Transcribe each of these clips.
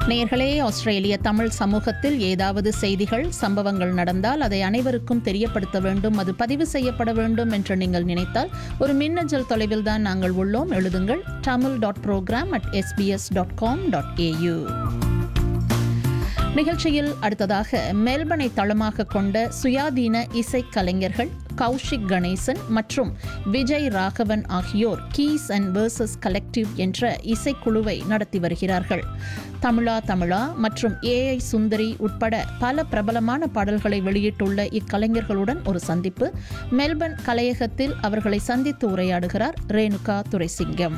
நேயர்களே ஆஸ்திரேலிய தமிழ் சமூகத்தில் ஏதாவது செய்திகள் சம்பவங்கள் நடந்தால் அதை அனைவருக்கும் தெரியப்படுத்த வேண்டும் அது பதிவு செய்யப்பட வேண்டும் என்று நீங்கள் நினைத்தால் ஒரு மின்னஞ்சல் தொலைவில் தான் நாங்கள் உள்ளோம் எழுதுங்கள் Tamil dot program at SBS dot com dot AU நிகழ்ச்சியில் அடுத்ததாக மெல்பனை தளமாக கொண்ட சுயாதீன இசைக் கலைஞர்கள் கௌஷிக் கணேசன் மற்றும் விஜய் ராகவன் ஆகியோர் கீஸ் அண்ட் வேர்சஸ் கலெக்டிவ் என்ற இசைக்குழுவை நடத்தி வருகிறார்கள் தமிழா தமிழா மற்றும் ஏஐ சுந்தரி உட்பட பல பிரபலமான பாடல்களை வெளியிட்டுள்ள இக்கலைஞர்களுடன் ஒரு சந்திப்பு மெல்பர்ன் கலையகத்தில் அவர்களை சந்தித்து உரையாடுகிறார் ரேணுகா துரைசிங்கம்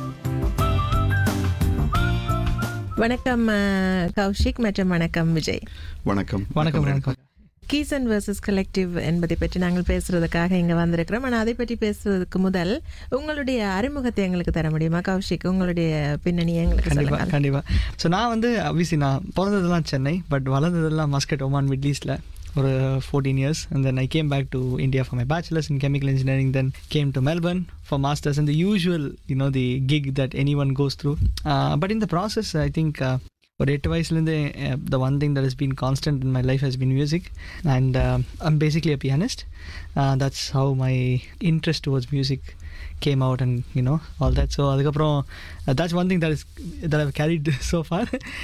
வணக்கம் அஹ், கௌஷிக் மற்றும் வணக்கம் விஜய் வணக்கம் வணக்கம் வணக்கம் கீசன் வர்சஸ் கலெக்டிவ் என்பதை பற்றி நாங்கள் பேசுறதுக்காக இங்க வந்திருக்கிறோம் ஆனால் அதை பற்றி பேசுவதற்கு முதல் உங்களுடைய அறிமுகத்தை எங்களுக்கு தர முடியுமா கௌஷிக் உங்களுடைய பின்னணி எங்களுக்கு கண்டிப்பா சொல்லுங்க கண்டிப்பா ஸோ நான் வந்து அபிசி நான் பிறந்ததெல்லாம் சென்னை பட் வளர்ந்ததெல்லாம் மஸ்கட் ஒமான் மிட்லீஸ்டில் ஒரு fourteen years and then I came back to India for my bachelors in chemical engineering then came to Melbourne for masters and the usual you know the kick that anyone goes through but இந்த process I think ஒரு எட்டு வயசுலேருந்து the one thing that is been constant in my life has been music and I'm basically a pianist that's how my interest towards music came out and you know all that so அதுக்கப்புறம் that's one thing that is that how carried so for